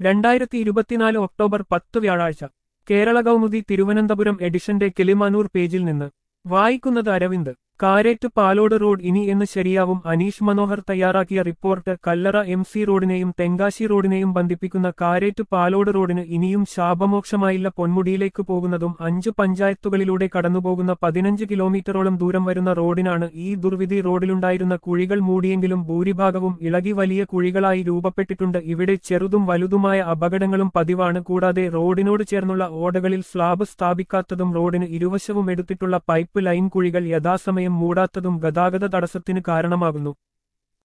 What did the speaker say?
രണ്ടായിരത്തി ഇരുപത്തിനാല് ഒക്ടോബർ പത്ത് വ്യാഴാഴ്ച കേരള കൗമുദി തിരുവനന്തപുരം എഡിഷന്റെ കിളിമാനൂർ പേജിൽ നിന്ന് വായിക്കുന്നത് അരവിന്ദ് കാരേറ്റ് പാലോട് റോഡ് ഇനി എന്ന് ശരിയാവും അനീഷ് മനോഹർ തയ്യാറാക്കിയ റിപ്പോർട്ട് കല്ലറ എം സി റോഡിനെയും തെങ്കാശി റോഡിനെയും ബന്ധിപ്പിക്കുന്ന കാരേറ്റ് പാലോട് റോഡിന് ഇനിയും ശാപമോക്ഷമായില്ല പൊന്മുടിയിലേക്ക് പോകുന്നതും അഞ്ചു പഞ്ചായത്തുകളിലൂടെ കടന്നുപോകുന്ന പതിനഞ്ച് കിലോമീറ്ററോളം ദൂരം വരുന്ന റോഡിനാണ് ഈ ദുർവിധി റോഡിലുണ്ടായിരുന്ന കുഴികൾ മൂടിയെങ്കിലും ഭൂരിഭാഗവും ഇളകി വലിയ കുഴികളായി രൂപപ്പെട്ടിട്ടുണ്ട് ഇവിടെ ചെറുതും വലുതുമായ അപകടങ്ങളും പതിവാണ് കൂടാതെ റോഡിനോട് ചേർന്നുള്ള ഓടകളിൽ സ്ലാബ് സ്ഥാപിക്കാത്തതും റോഡിന് ഇരുവശവും എടുത്തിട്ടുള്ള പൈപ്പ് ലൈൻ കുഴികൾ യഥാസമയം മൂടാത്തതും ഗതാഗത തടസ്സത്തിന് കാരണമാകുന്നു